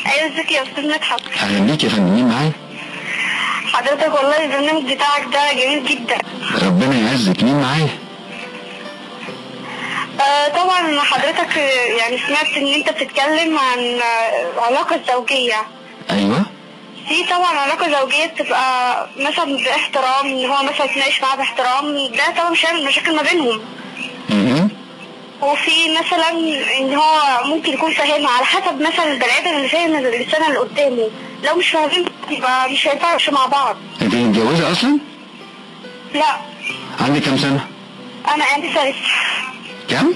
ايوه ازيك يا استاذ مدحت اهلا بيك يا فندم مين معايا حضرتك والله البرنامج بتاعك ده جميل جدا ربنا يعزك مين معايا آه طبعا حضرتك آه، يعني سمعت ان انت بتتكلم عن آه، علاقة زوجية ايوه في طبعا علاقة زوجية بتبقى مثلا باحترام ان هو مثلا يتناقش معاه باحترام ده طبعا مش هيعمل مشاكل ما بينهم م-م. وفي مثلا ان هو ممكن يكون فاهمها على حسب مثلا البني ادم اللي فاهم الانسان اللي قدامه لو مش فاهمين يبقى مش هينفعوا يمشوا مع بعض انت متجوزه اصلا لا عندك كام سنه انا عندي ثالث كام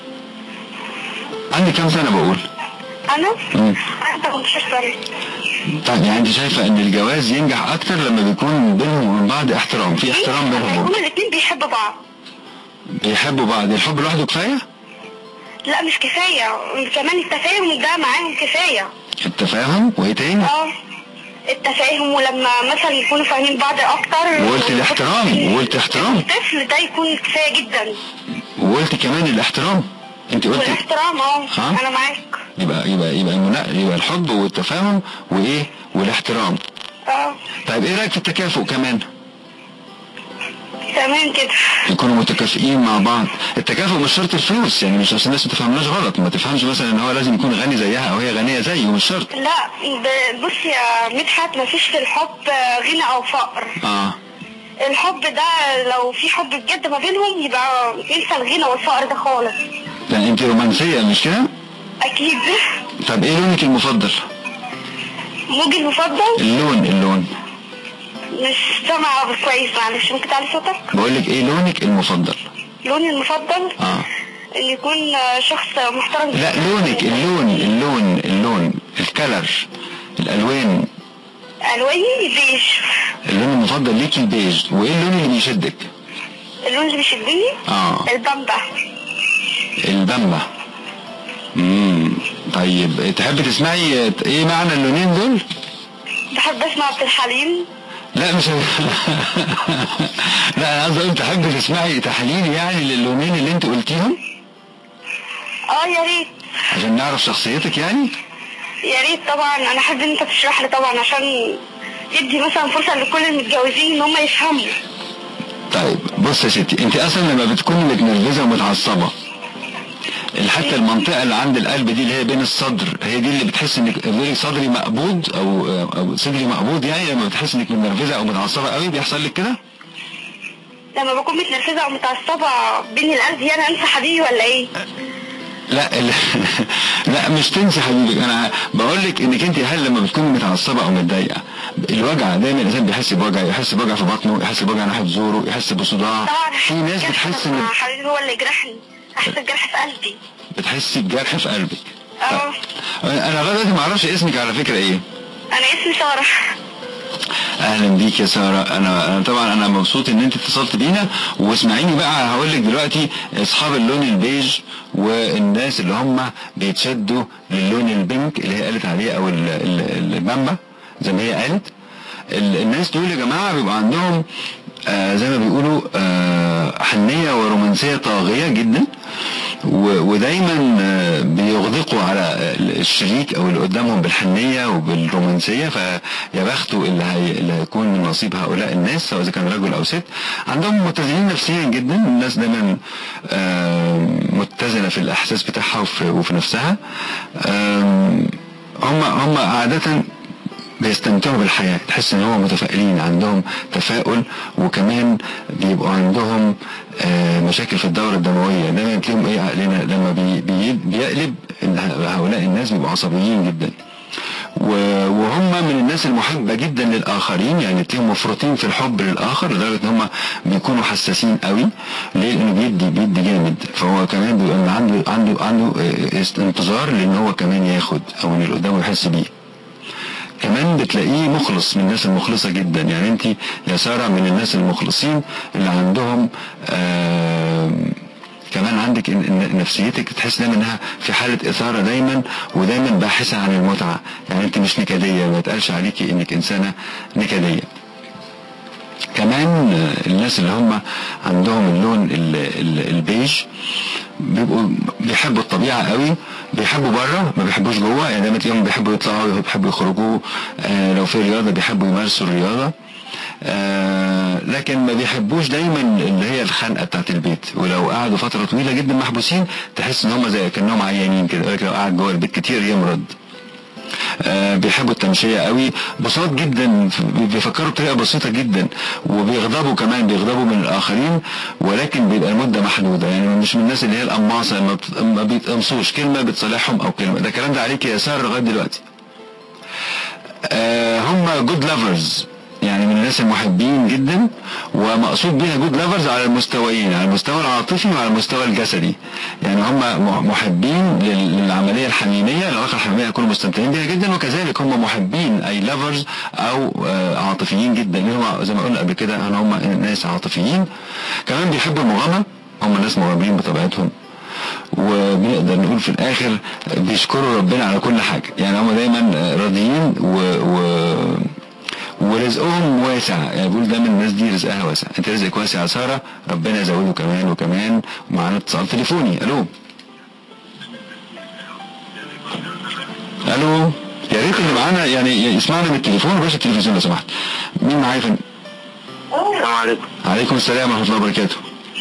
عندك كام سنه بقول انا مم. انا 18 سنة طيب يعني انت شايفه ان الجواز ينجح اكتر لما بيكون بينهم وبين بعض احترام في احترام بينهم هما الاثنين بيحبوا بعض بيحبوا بعض الحب لوحده كفايه لا مش كفاية كمان التفاهم ده معاهم كفاية التفاهم وايه تاني اه التفاهم ولما مثلا يكونوا فاهمين بعض اكتر وقلت الاحترام وقلت احترام الطفل ده يكون كفاية جدا وقلت كمان الاحترام انت قلت والاحترام اه ها؟ انا معاك يبقى يبقى يبقى المنا... يبقى الحب والتفاهم وايه والاحترام اه طيب ايه رايك في التكافؤ كمان تمام كده يكونوا متكافئين مع بعض التكافؤ مش شرط الفلوس يعني مش عشان الناس ما تفهمناش غلط ما تفهمش مثلا ان هو لازم يكون غني زيها او هي غنيه زيه مش شرط لا ب- بص يا مدحت مفيش في الحب غنى او فقر اه الحب ده لو في حب بجد ما بينهم يبقى انسى الغنى والفقر ده خالص يعني انت رومانسيه مش كده اكيد طب ايه لونك المفضل موجي المفضل اللون اللون مش سامعة كويس معلش ممكن تعلي صوتك بقول لك ايه لونك المفضل لوني المفضل اه ان يكون شخص محترم لا لونك اللون اللون اللون الكلر الالوان الواني بيج اللون المفضل ليكي البيج وايه اللون اللي بيشدك اللون اللي بيشدني اه البامبا البامبا امم طيب تحب تسمعي ايه معنى اللونين دول بحب اسمع عبد الحليم لا مش لا انا قصدي اقول تحب تسمعي تحليل يعني للونين اللي انت قلتيهم اه يا ريت عشان نعرف شخصيتك يعني يا ريت طبعا انا احب ان انت تشرح لي طبعا عشان تدي مثلا فرصة لكل المتجوزين ان هم يفهموا طيب بص يا ستي انت اصلا لما بتكوني متنرفزه ومتعصبه حتى المنطقه اللي عند القلب دي اللي هي بين الصدر هي دي اللي بتحس انك بيقولك صدري مقبوض او او صدري مقبوض يعني لما بتحس انك متنرفزه او متعصبه قوي بيحصل لك كده لما بكون متنرفزة او متعصبة بين القلب يعني انسى حبيبي ولا ايه؟ لا ال- لا مش تنسي حبيبك انا بقول لك انك انت هل لما بتكوني متعصبه او متضايقه الوجع دايما الانسان بيحس بوجع يحس بوجع في بطنه يحس بوجع ناحيه زوره يحس بصداع طبعا في ناس بتحس ان حبيبي هو اللي يجرحني احس الجرح في قلبي بتحسي بجرح في قلبك اه انا لغايه دلوقتي ما اعرفش اسمك على فكره ايه انا اسمي سارة اهلا بيك يا ساره انا أنا طبعا انا مبسوط ان انت اتصلت بينا واسمعيني بقى هقول لك دلوقتي اصحاب اللون البيج والناس اللي هم بيتشدوا للون البينك اللي هي قالت عليه او ال- ال- البامبا زي ما هي قالت ال- الناس دول يا جماعه بيبقى عندهم آه زي ما بيقولوا آه حنيه ورومانسيه طاغيه جدا و- ودايما آه، بيغدقوا على الشريك او اللي قدامهم بالحنيه وبالرومانسيه فيا بخته اللي, هي اللي هيكون من نصيب هؤلاء الناس سواء اذا كان رجل او ست عندهم متزنين نفسيا جدا الناس دايما آه، متزنه في الاحساس بتاعها وفي, وفي نفسها آم، هم هم عاده بيستمتعوا بالحياة تحس ان هم متفائلين عندهم تفاؤل وكمان بيبقوا عندهم آه، مشاكل في الدورة الدموية دايما تلاقيهم ايه عقلنا لما بي بي بيقلب إن هؤلاء الناس بيبقوا عصبيين جدا و- وهم من الناس المحبة جدا للآخرين يعني تلاقيهم مفروطين في الحب للآخر لدرجة ان هم بيكونوا حساسين قوي ليه؟ لأنه بيدي بيدي جامد فهو كمان بيبقى عنده عنده عنده آه، انتظار لأن هو كمان ياخد أو ان اللي قدامه يحس بيه كمان بتلاقيه مخلص من الناس المخلصة جدا يعني انت يا سارة من الناس المخلصين اللي عندهم آم، كمان عندك إن- إن نفسيتك تحس دايما انها في حالة اثارة دايما ودايما باحثة عن المتعة يعني انت مش نكدية ما يتقالش عليكي انك انسانة نكدية كمان آه، الناس اللي هم عندهم اللون ال- ال- البيج بيبقوا بيحبوا الطبيعة قوي بيحبوا بره ما بيحبوش جوه يعني دايما تلاقيهم بيحبوا يطلعوا بيحبوا يخرجوا آه لو في رياضه بيحبوا يمارسوا الرياضه آه لكن ما بيحبوش دايما اللي هي الخنقه بتاعت البيت ولو قعدوا فتره طويله جدا محبوسين تحس ان هم زي كانهم عيانين كده يقول لك لو قعد جوه البيت كتير يمرض آه بيحبوا التمشية قوي بساط جدا بيفكروا بطريقة بسيطة جدا وبيغضبوا كمان بيغضبوا من الآخرين ولكن بيبقى المدة محدودة يعني مش من الناس اللي هي القماصة ما بت- ما بيتقمصوش كلمة بتصالحهم أو كلمة ده الكلام ده عليك يا سارة لغاية دلوقتي آه هم جود لافرز يعني من الناس المحبين جدا ومقصود بيها جود لافرز على المستويين على المستوى العاطفي وعلى المستوى الجسدي يعني هم م- محبين لل- للعمليه الحميميه العلاقه الحميميه يكونوا مستمتعين بيها جدا وكذلك هم محبين اي لافرز او آه، عاطفيين جدا اللي هم زي ما قلنا قبل كده ان هم ناس عاطفيين كمان بيحبوا المغامره هم ناس مغامرين بطبيعتهم وبنقدر نقول في الاخر بيشكروا ربنا على كل حاجه يعني هم دايما راضيين و, و ورزقهم واسع يعني بقول دايما الناس دي رزقها واسع انت رزقك واسع يا ساره ربنا يزوده كمان وكمان ومعانا اتصال تليفوني الو الو يا ريت اللي معانا يعني يسمعنا من التليفون وبلاش التلفزيون لو سمحت مين معايا فين السلام عليكم عليكم السلام ورحمه الله وبركاته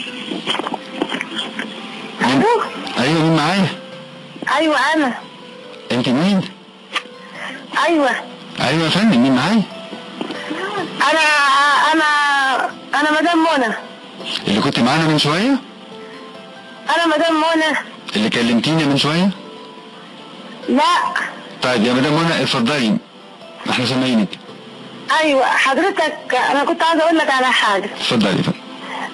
مين؟ ايوه مين معايا ايوه انا انت مين ايوه ايوه يا فندم مين معايا انا انا انا مدام منى اللي كنت معانا من شويه انا مدام منى اللي كلمتيني من شويه لا طيب يا مدام منى اتفضلي احنا سامعينك ايوه حضرتك انا كنت عايزه اقول لك على حاجه اتفضلي يا فندم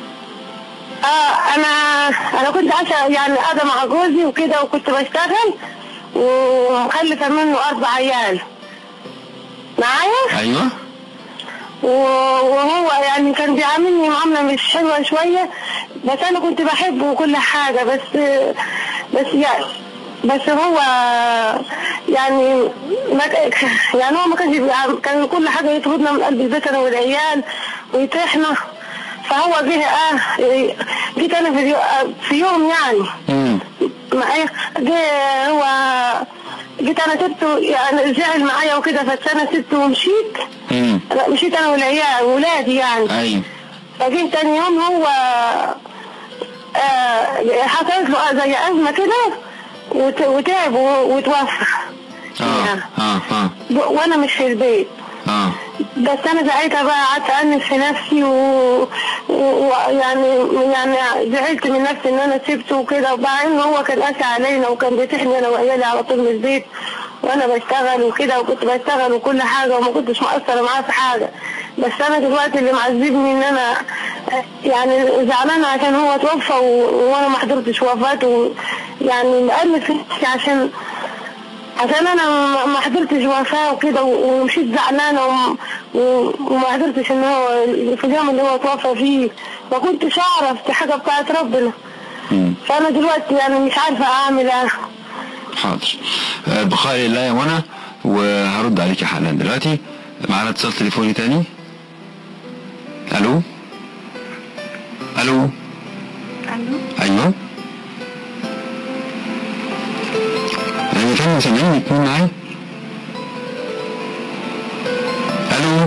اه انا انا كنت عايشه يعني قاعده مع جوزي وكده وكنت بشتغل ومخلفه منه اربع عيال معايا ايوه و- وهو يعني كان بيعاملني معامله مش حلوه شويه بس انا كنت بحبه وكل حاجه بس بس يعني بس هو يعني ما ك- يعني هو ما كانش بيعام- كان كل حاجه يطردنا من قلب البيت انا والعيال ويطيحنا فهو جه اه جيت انا في اليو- في يوم يعني امم معايا جه هو جيت انا سبته يعني زعل معايا وكده فانا سبته ومشيت امم لا مشيت انا والعيال ولادي يعني ايوه فجه تاني يوم هو آه حصلت له زي ازمه كده وت- وتعب و- وتوفى اه يعني. اه اه و- وانا مش في البيت اه بس انا ساعتها بقى قعدت انس في نفسي ويعني و... يعني يعني زعلت من نفسي ان انا سبته وكده وبعدين ان هو كان قاسي علينا وكان بيتحني انا وعيالي على طول من البيت وانا بشتغل وكده وكنت بشتغل وكل حاجه وما كنتش مقصره معاه في حاجه بس انا دلوقتي اللي معذبني ان انا يعني زعلانه عشان هو توفى و... وانا ما حضرتش وفاته يعني مقلب في نفسي عشان عشان انا ما- ما حضرتش وفاه وكده و- ومشيت زعلانه وم- و- وما حضرتش ان هو في اليوم اللي هو توفى فيه ما كنتش اعرف دي حاجه بتاعت ربنا امم فانا دلوقتي يعني مش عارفه اعمل ايه حاضر آه، البقاء لله يا منى وهرد عليك حالا دلوقتي معانا اتصال تليفوني تاني الو الو ايوه ايوه فندم سامعني مين معايا الو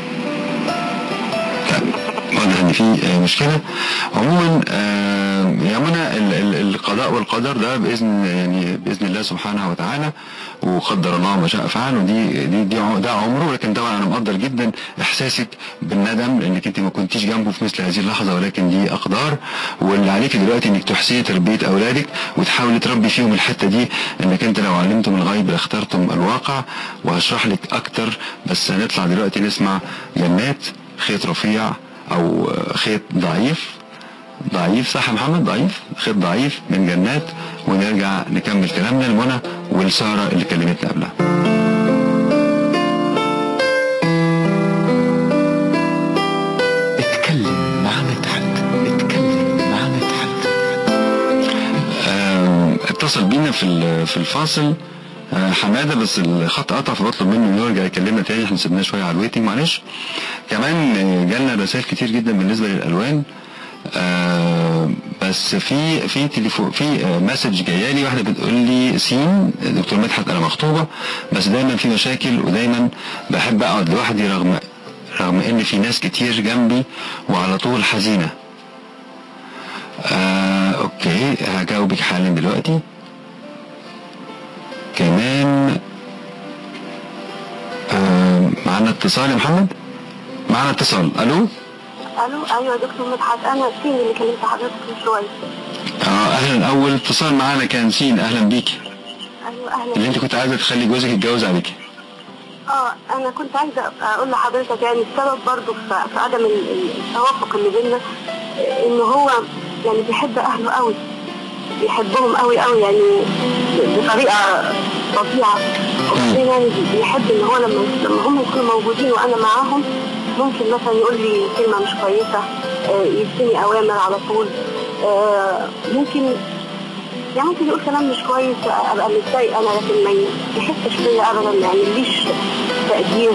لا واضح ان في آه، مشكله عموما آه، يا منى ال- ال- القضاء والقدر ده باذن يعني باذن الله سبحانه وتعالى وقدر الله ما شاء فعل ودي دي, دي عم- ده عمره لكن طبعا انا مقدر جدا احساسك بالندم لانك انت ما كنتيش جنبه في مثل هذه اللحظه ولكن دي اقدار واللي عليك دلوقتي انك تحسني تربيه اولادك وتحاولي تربي فيهم الحته دي انك انت لو علمتم الغيب لاخترتم الواقع وهشرح لك اكتر بس هنطلع دلوقتي نسمع جنات خيط رفيع او خيط ضعيف ضعيف صح يا محمد ضعيف خيط ضعيف من جنات ونرجع نكمل كلامنا لمنى ولساره اللي كلمتنا قبلها اتكلم مع مدحت اتكلم مع مدحت آم، اتصل بينا في ال- في الفاصل آه، حماده بس الخط قطع فبطلب منه انه يرجع يكلمنا تاني احنا سيبناه شويه على الويتنج معلش كمان آه، جالنا رسائل كتير جدا بالنسبه للالوان آه، بس في في تليفون في آه، مسج جايه لي واحده بتقول لي سين دكتور مدحت انا مخطوبه بس دايما في مشاكل ودايما بحب اقعد لوحدي رغم رغم ان في ناس كتير جنبي وعلى طول حزينه آه اوكي هجاوبك حالا دلوقتي كمان آه معانا اتصال يا محمد معانا اتصال الو الو ايوه يا دكتور مدحت انا سين اللي كلمت حضرتك من شويه اه اهلا اول اتصال معانا كان سين اهلا بيكي ايوه اهلا اللي انت كنت عايزه تخلي جوزك يتجوز عليكي اه انا كنت عايزه اقول لحضرتك يعني السبب برضو في, في عدم ال- ال- التوافق اللي بيننا آه، ان هو يعني بيحب اهله قوي بيحبهم قوي قوي يعني بطريقه فظيعه وبعدين يعني بيحب ان هو لما لما هم يكونوا موجودين وانا معاهم ممكن مثلا يقول لي كلمه مش كويسه آه، يديني اوامر على طول آه، ممكن يعني ممكن يقول كلام مش كويس ابقى متضايقه انا لكن ما يحسش فيا ابدا ما يعمليش تقدير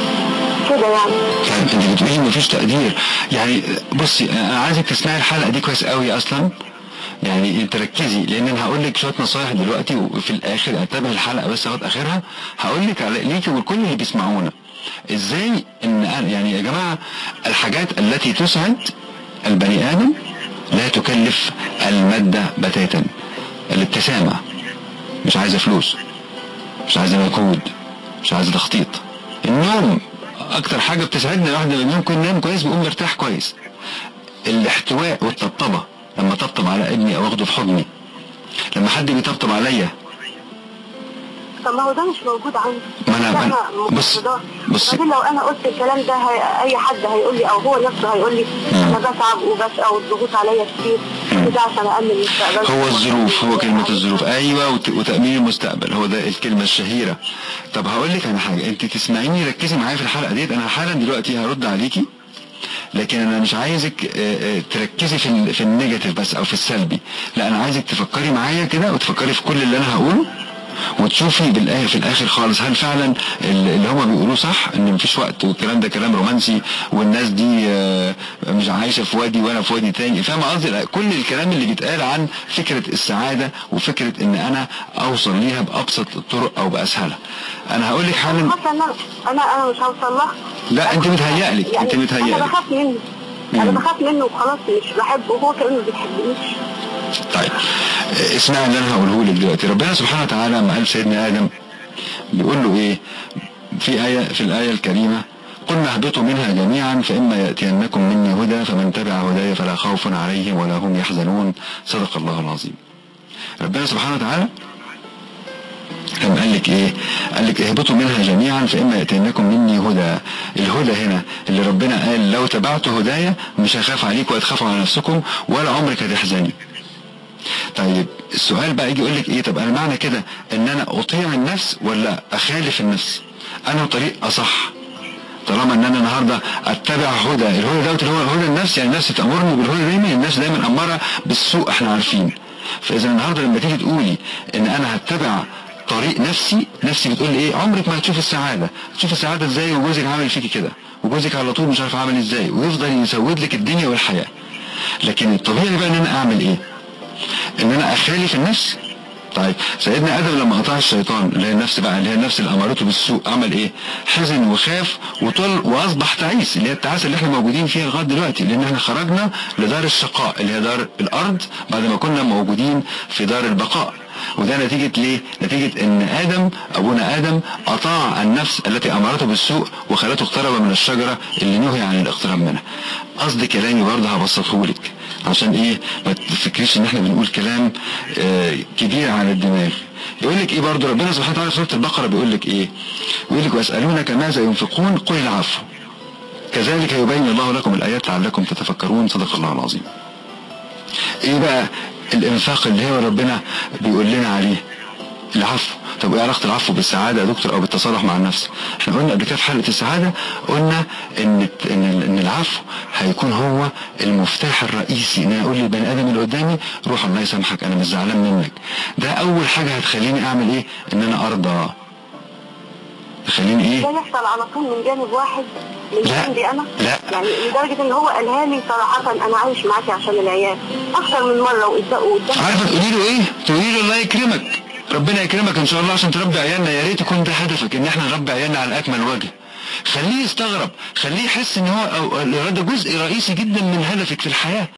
كده يعني طيب انت بتقولي مفيش تقدير يعني بصي انا عايزك تسمعي الحلقه دي كويس قوي اصلا يعني تركزي لان انا هقول لك شويه نصايح دلوقتي وفي الاخر انتبه الحلقه بس لغايه اخرها هقول لك على ليكي والكل اللي بيسمعونا ازاي ان أنا يعني يا جماعه الحاجات التي تسعد البني ادم لا تكلف الماده بتاتا الابتسامه مش عايزه فلوس مش عايزه مجهود مش عايزه تخطيط النوم اكتر حاجه بتسعدنا الواحد لما ممكن ينام كويس بيقوم مرتاح كويس الاحتواء والطبطبه لما طبطب على ابني او اخده في حضني لما حد بيطبطب عليا طب ما هو ده مش موجود عندي ما أنا- ده أنا- بص- مقتضاه. بص- وبعدين لو انا قلت الكلام ده هي... اي حد هيقول لي او هو نفسه هيقول لي انا بتعب وبشقى والضغوط عليا كتير مم. ده عشان امن مستقبلي هو الظروف هو كلمة الظروف ايوه وت- وتأمين المستقبل هو ده الكلمة الشهيرة طب هقول لك على حاجة انت تسمعيني ركزي معايا في الحلقة ديت انا حالا دلوقتي هرد عليكي لكن انا مش عايزك آه، آه، تركزي في ال- في النيجاتيف بس او في السلبي لا انا عايزك تفكري معايا كده وتفكري في كل اللي انا هقوله وتشوفي بالاخر في الاخر خالص هل فعلا ال- اللي هما بيقولوه صح ان مفيش وقت والكلام ده كلام رومانسي والناس دي آه، مش عايشه في وادي وانا في وادي تاني فاهم قصدي لا، كل الكلام اللي بيتقال عن فكره السعاده وفكره ان انا اوصل ليها بابسط الطرق او باسهلها انا هقول لك حالا حاسه ان انا انا انا مش هوصل لها لا، أنت متهيألك، يعني أنت متهيألك. انا بخاف منه انا مم. بخاف منه وخلاص مش بحبه وهو كمان ما بيحبنيش طيب آه، اسمعي اللي انا هقوله لك دلوقتي ربنا سبحانه وتعالى لما قال سيدنا ادم بيقول له ايه في آية في الآية الكريمة قلنا اهبطوا منها جميعا فإما يأتينكم مني هدى فمن تبع هداي فلا خوف عليهم ولا هم يحزنون صدق الله العظيم ربنا سبحانه وتعالى كان قال لك ايه قال لك اهبطوا منها جميعا فإما يأتينكم مني هدى الهدى هنا اللي ربنا قال لو تبعت هدايا مش هخاف عليكم وهتخافوا على نفسكم ولا عمرك هتحزني طيب السؤال بقى يجي يقول لك ايه طب انا معنى كده ان انا اطيع النفس ولا اخالف النفس انا طريق اصح طالما ان انا النهارده اتبع هدى الهدى دوت اللي هو هدى النفس يعني النفس بتامرني بالهدى دايما النفس دايما اماره بالسوء احنا عارفين فاذا النهارده لما تيجي تقولي ان انا هتبع طريق نفسي نفسي بتقول لي ايه عمرك ما هتشوف السعاده هتشوف السعاده ازاي وجوزك عامل فيكي كده وجوزك على طول مش عارف عامل ازاي ويفضل يسود لك الدنيا والحياه لكن الطبيعي بقى ان انا اعمل ايه ان انا اخالف النفس طيب سيدنا ادم لما قطع الشيطان اللي هي النفس بقى اللي هي النفس اللي امرته بالسوء عمل ايه حزن وخاف وطل واصبح تعيس اللي هي التعاسه اللي احنا موجودين فيها لغايه دلوقتي لان احنا خرجنا لدار الشقاء اللي هي دار الارض بعد ما كنا موجودين في دار البقاء وده نتيجة ليه؟ نتيجة ان ادم ابونا ادم اطاع النفس التي امرته بالسوء وخلته اقترب من الشجرة اللي نهي عن الاقتراب منها قصد كلامي برضه هبسطه لك عشان ايه ما تفكريش ان احنا بنقول كلام آه كبير على الدماغ يقول لك ايه برضه ربنا سبحانه وتعالى في سوره البقره بيقول لك ايه يقول لك ويسالونك ماذا ينفقون قل العفو كذلك يبين الله لكم الايات لعلكم تتفكرون صدق الله العظيم ايه بقى الانفاق اللي هو ربنا بيقول لنا عليه العفو طب ايه علاقه العفو بالسعاده يا دكتور او بالتصالح مع النفس احنا قلنا قبل كده في حلقه السعاده قلنا ان ان ان العفو هيكون هو المفتاح الرئيسي ان انا اقول للبني ادم اللي قدامي روح الله يسامحك انا مش زعلان منك ده اول حاجه هتخليني اعمل ايه ان انا ارضى خليني ايه ده يحصل على طول من جانب واحد من لا. عندي انا لا. يعني لدرجه ان هو قالها لي صراحه انا عايش معاكي عشان العيال اكثر من مره وقدام وقدام عارفه تقولي له ايه تقولي له الله يكرمك ربنا يكرمك ان شاء الله عشان تربي عيالنا يا ريت يكون ده هدفك ان احنا نربي عيالنا على اكمل وجه خليه يستغرب خليه يحس ان هو أو- ده جزء رئيسي جدا من هدفك في الحياه